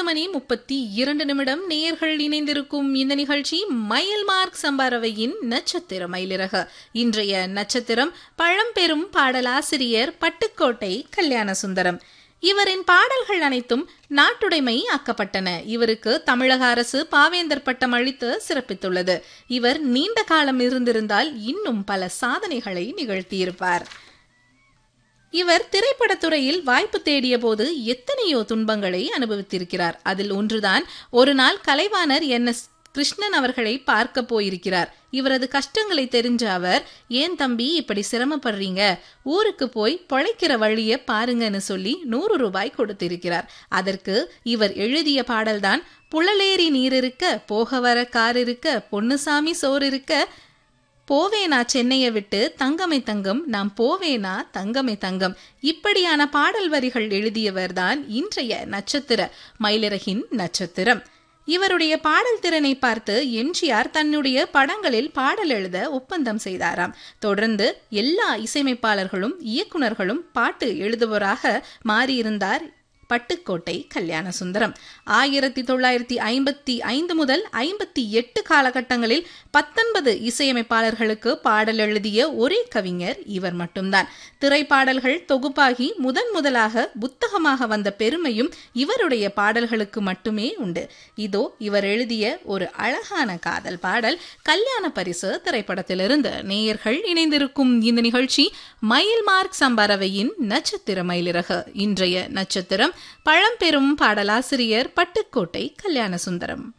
மணி முப்பத்தி இரண்டு நிமிடம் நேயர்கள் இணைந்திருக்கும் இந்த நிகழ்ச்சி மயில் மார்க் சம்பாரவையின் நட்சத்திர மயிலிறக இன்றைய நட்சத்திரம் பழம்பெரும் பாடலாசிரியர் பட்டுக்கோட்டை கல்யாண சுந்தரம் இவரின் பாடல்கள் அனைத்தும் நாட்டுடைமை ஆக்கப்பட்டன இவருக்கு தமிழக அரசு பாவேந்தர் பட்டம் அளித்து சிறப்பித்துள்ளது இவர் நீண்ட காலம் இருந்திருந்தால் இன்னும் பல சாதனைகளை நிகழ்த்தியிருப்பார் இவர் திரைப்படத்துறையில் வாய்ப்பு தேடிய போது எத்தனையோ துன்பங்களை அனுபவித்திருக்கிறார் அதில் ஒன்றுதான் ஒரு நாள் கலைவாணர் என் எஸ் கிருஷ்ணன் அவர்களை பார்க்க போயிருக்கிறார் இவரது கஷ்டங்களை தெரிஞ்ச அவர் ஏன் தம்பி இப்படி சிரமப்படுறீங்க ஊருக்கு போய் பொழைக்கிற வழிய பாருங்கன்னு சொல்லி நூறு ரூபாய் கொடுத்திருக்கிறார் அதற்கு இவர் எழுதிய பாடல்தான் புழலேரி நீர் இருக்க போக வர கார் இருக்க பொன்னுசாமி சோறு இருக்க போவேனா சென்னையை விட்டு தங்கமை தங்கம் நாம் போவேனா தங்கமை தங்கம் இப்படியான பாடல் வரிகள் எழுதியவர்தான் இன்றைய நட்சத்திர மயிலிறகின் நட்சத்திரம் இவருடைய பாடல் திறனை பார்த்து எம்ஜிஆர் தன்னுடைய படங்களில் பாடல் எழுத ஒப்பந்தம் செய்தாராம் தொடர்ந்து எல்லா இசையமைப்பாளர்களும் இயக்குனர்களும் பாட்டு எழுதுபவராக மாறியிருந்தார் பட்டுக்கோட்டை கல்யாண சுந்தரம் ஆயிரத்தி தொள்ளாயிரத்தி ஐம்பத்தி ஐந்து முதல் ஐம்பத்தி எட்டு காலகட்டங்களில் பத்தொன்பது இசையமைப்பாளர்களுக்கு பாடல் எழுதிய ஒரே கவிஞர் இவர் மட்டும்தான் திரைப்பாடல்கள் தொகுப்பாகி முதன் முதலாக புத்தகமாக வந்த பெருமையும் இவருடைய பாடல்களுக்கு மட்டுமே உண்டு இதோ இவர் எழுதிய ஒரு அழகான காதல் பாடல் கல்யாண பரிசு திரைப்படத்திலிருந்து நேயர்கள் இணைந்திருக்கும் இந்த நிகழ்ச்சி மயில் மார்க் சம்பரவையின் நட்சத்திர மயிலிறகு இன்றைய நட்சத்திரம் பழம்பெரும் பாடலாசிரியர் பட்டுக்கோட்டை கல்யாண சுந்தரம்